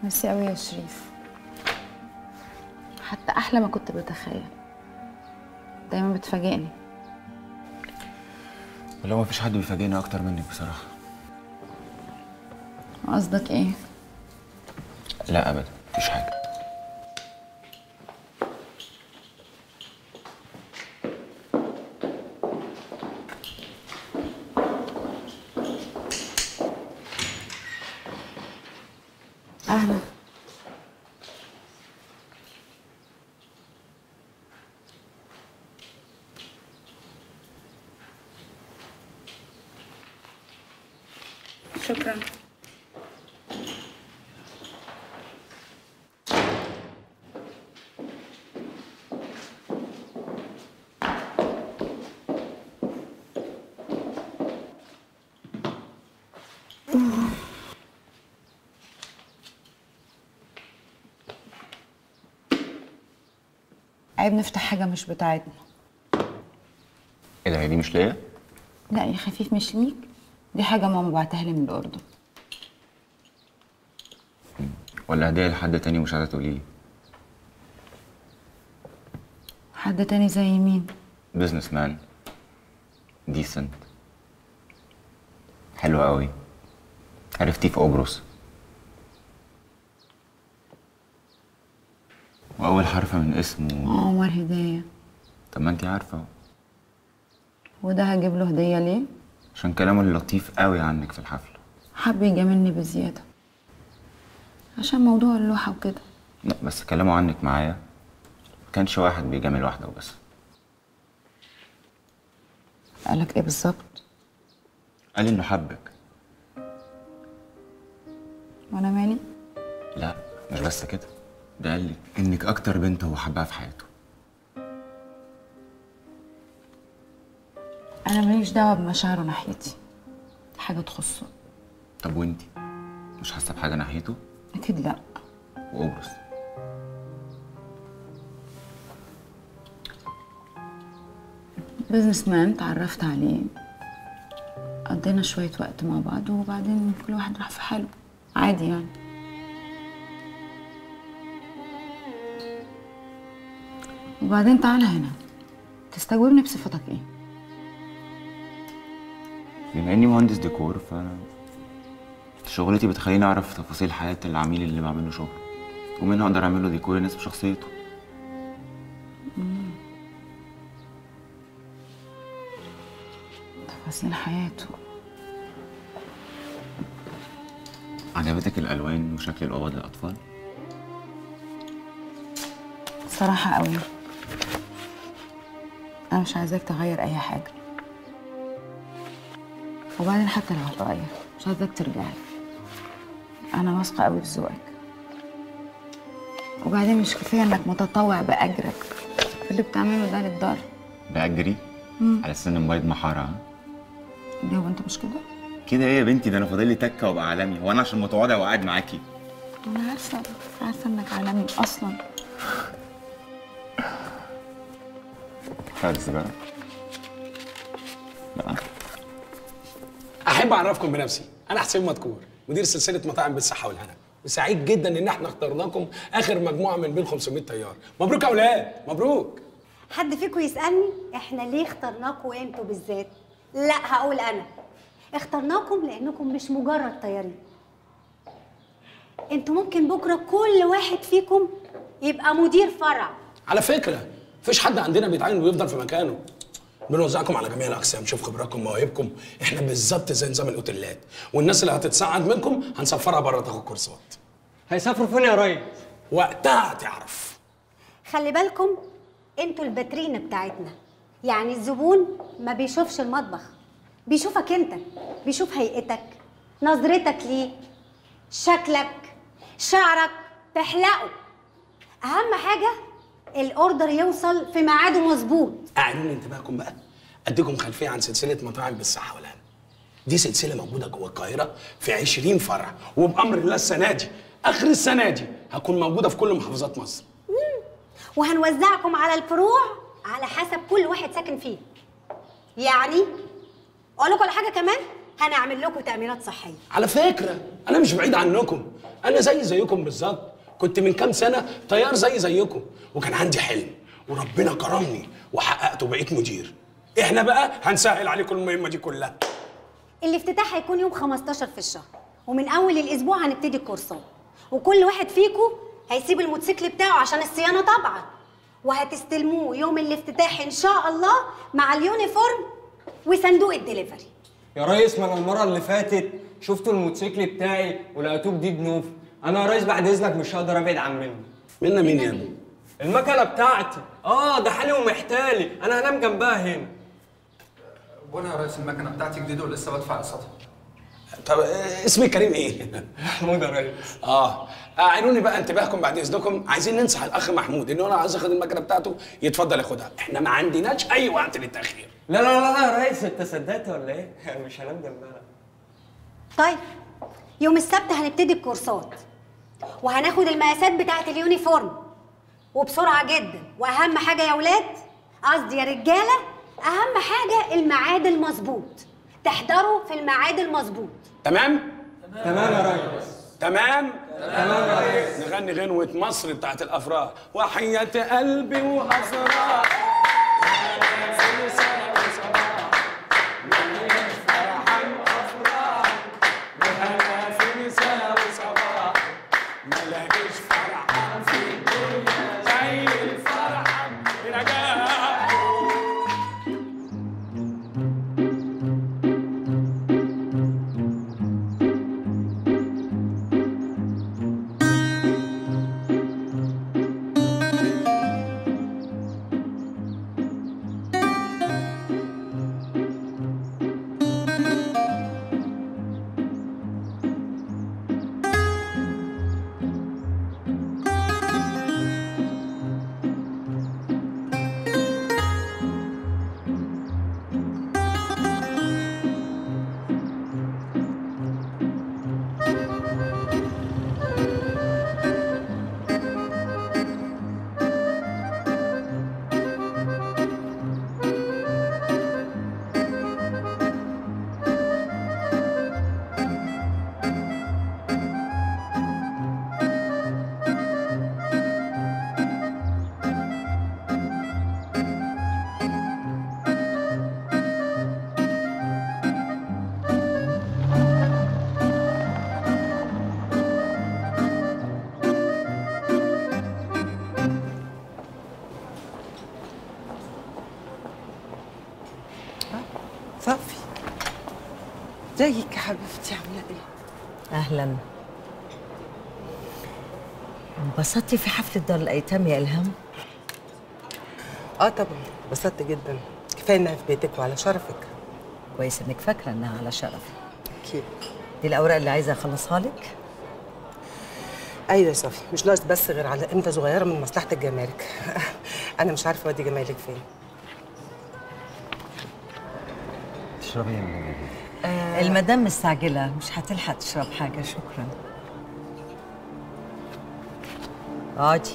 ميرسي قوي يا شريف حتى احلى ما كنت بتخيل دايما بتفاجئني ولو ما فيش حد بيفاجئني اكتر منك بصراحه قصدك ايه لا ابدا مفيش حاجه اهلا شكرا عيب نفتح حاجة مش بتاعتنا ايه ده هي دي مش ليا لا يا خفيف مش ليك دي حاجة ماما بعتها لي من الأردن ولا هديه لحد تاني ومش عايزه تقولي لي حد تاني زي مين بزنس مان ديسنت حلو قوي عرفتيه في قبرص واول حرف من اسمه عمر هدية طب ما انتي عارفه اهو. وده هجيب له هدية ليه عشان كلامه اللطيف قوي عنك في الحفله حب يجاملني بزيادة عشان موضوع اللوحة وكده لا بس كلامه عنك معايا ما كانش واحد بيجامل واحده وبس قالك ايه بالظبط قال انه حبك وانا مالي لا مش بس كده ده قال لي انك اكتر بنت هو حبها في حياته انا ماليش دعوة بمشاعره ناحيتي حاجة تخصه طب وانتي مش حاسه بحاجه ناحيته اكيد لا وقبرص بزنس مان تعرفت عليه قضينا شوية وقت مع بعض وبعدين كل واحد راح في حاله عادي يعني وبعدين تعالى هنا تستجوبني بصفتك ايه بما اني مهندس ديكور ف شغلتي بتخليني اعرف تفاصيل حياه العميل اللي بعمل له شغل ومنها اقدر اعمل له ديكور يناسب شخصيته تفاصيل حياته عجبتك الالوان وشكل الاوض للاطفال صراحة قوي أنا مش عايزاك تغير أي حاجة وبعدين حتى لو هتغير مش عايزاك ترجع لي أنا واثقة قوي في ذوقك وبعدين مش كفاية إنك متطوع بأجرك في اللي بتعمله ده للدار باجري على اساس ان موبايل محاره ها؟ ليه هو أنت مش كده؟ كده ايه يا بنتي ده انا فاضل لي تكه وابقى عالمي هو انا عشان متواضع وقاعد معاكي أنا عارفة عارفة إنك عالمي أصلا بتاعت السيجاره لا احب اعرفكم بنفسي انا حسين مدكور مدير سلسله مطاعم بالصحه والهنا وسعيد جدا ان احنا اخترناكم اخر مجموعه من بين 500 طيار مبروك يا اولاد مبروك حد فيكم يسألني احنا ليه اخترناكم انتوا بالذات؟ لا هقول انا اخترناكم لانكم مش مجرد طيارين انتوا ممكن بكره كل واحد فيكم يبقى مدير فرع على فكره مفيش حد عندنا بيتعين ويفضل في مكانه بنوزعكم على جميع الاقسام نشوف خبراتكم ومواهبكم احنا بالظبط زي نظام الاوتيلات والناس اللي هتتصعد منكم هنسفرها بره تاخد كورسات هيسافروا فين يا ريس؟ وقتها هتعرف خلي بالكم انتوا الباترين بتاعتنا يعني الزبون ما بيشوفش المطبخ بيشوفك انت بيشوف هيئتك نظرتك ليه شكلك شعرك تحلقه اهم حاجه الاوردر يوصل في ميعاده مظبوط اعلنوا انتباهكم بقى اديكم خلفيه عن سلسله مطاعم بالصحه والهنا دي سلسله موجوده جوه القاهره في 20 فرع وبامر الله السنه دي اخر السنه دي هكون موجوده في كل محافظات مصر وهنوزعكم على الفروع على حسب كل واحد ساكن فيه يعني اقول لكم على حاجه كمان هنعمل لكم تامينات صحيه على فكره انا مش بعيد عنكم انا زي زيكم بالظبط كنت من كام سنه طيار زي زيكم وكان عندي حلم وربنا كرمني وحققته بقيت مدير احنا بقى هنسهل عليكم المهمه دي كلها الافتتاح هيكون يوم 15 في الشهر ومن اول الاسبوع هنبتدي الكورسات وكل واحد فيكم هيسيب الموتوسيكل بتاعه عشان الصيانه طبعا وهتستلموه يوم الافتتاح ان شاء الله مع اليونيفورم وصندوق الدليفري يا ريس ما انا المره اللي فاتت شفتوا الموتوسيكل بتاعي ولقيتوه جديد نوف انا يا ريس بعد اذنك مش هقدر ابعد عن منه منا مين يا ابني المكنه بتاعتي اه ده حالي ومحتالي انا هنام جنبها هنا وانا يا ريس المكنه بتاعتي جديده ولسه بدفع قسطها طب آه، اسمي كريم ايه محمود يا ريس اه اعينوني بقى انتباهكم بعد اذنكم عايزين ننصح الاخ محمود ان انا عايز اخد المكنه بتاعته يتفضل ياخدها احنا ما عندناش اي وقت للتاخير لا لا لا لا يا ريس انت صدقت ولا ايه؟ مش هنام جنبها طيب يوم السبت هنبتدي الكورسات وهناخد المقاسات بتاعه اليونيفورم وبسرعه جدا واهم حاجه يا ولاد قصدي يا رجاله اهم حاجه الميعاد المظبوط تحضروا في الميعاد المظبوط تمام تمام يا ريس تمام تمام يا ريس نغني غنوة مصر بتاعت الأفراح وحياة قلبي وأفراح ملاقيش فرحان في الدنيا زي الفرحة برجاء صافي ازيك يا حبيبتي عامله ايه؟ اهلا انبسطتي في حفله دار الايتام يا الهام اه طبعا انبسطت جدا كفايه انها في بيتك وعلى شرفك كويس انك فاكره انها على شرفي اكيد دي الاوراق اللي عايزه اخلصها لك ايوه يا صافي مش ناقص بس غير على امضه صغيره من مصلحه الجمارك انا مش عارفه اودي جمالك فين تشربي ايه من جديد؟ المدام مستعجله مش هتلحق تشرب حاجه شكرا اقعدي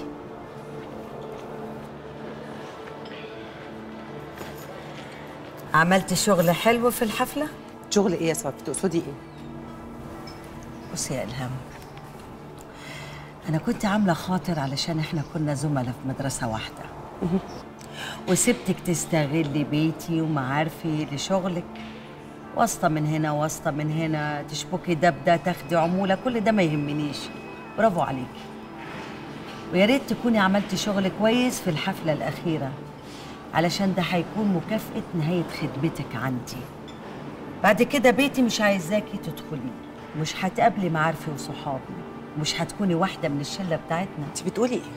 عملتي شغل حلو في الحفله شغل ايه يا صافي تقصدي ايه بصي يا إلهام أنا كنت عاملة خاطر علشان إحنا كنا زملاء في مدرسة واحدة وسبتك تستغلي بيتي ومعارفي لشغلك واسطة من هنا واسطة من هنا تشبكي ده بده تاخدي عمولة كل ده ما يهمنيش برافو عليكي ويا ريت تكوني عملتي شغل كويس في الحفلة الأخيرة علشان ده هيكون مكافأة نهاية خدمتك عندي بعد كده بيتي مش عايزاكي تدخلي مش هتقابلي معارفي وصحابي مش هتكوني واحدة من الشلة بتاعتنا انت بتقولي ايه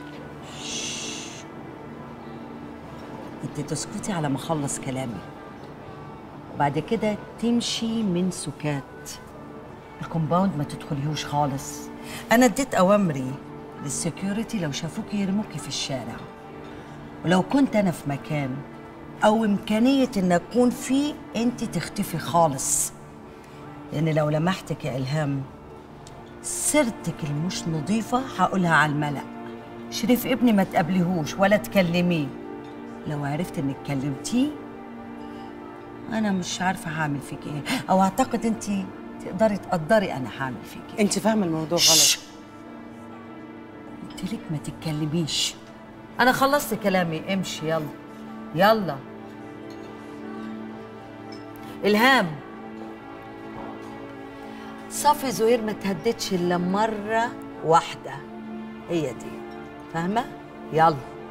انت تسكتي على ما اخلص كلامي بعد كده تمشي من سكات الكومباوند ما تدخليهوش خالص انا اديت اوامري للسكيورتي لو شافوكي يرموكي في الشارع ولو كنت انا في مكان او امكانيه ان اكون فيه انت تختفي خالص لان لو لمحتك يا الهام سيرتك المش نظيفه هقولها على الملأ شريف ابني ما تقابليهوش ولا تكلميه لو عرفت انك كلمتيه انا مش عارفه هعمل فيك ايه او اعتقد انت تقدري تقدري انا هعمل فيك ايه انت فاهمه الموضوع شش. غلط قلت لك ما تتكلميش انا خلصت كلامي امشي يلا يلا الهام صافي زهير ما تهددش الا مره واحده هي دي فاهمه يلا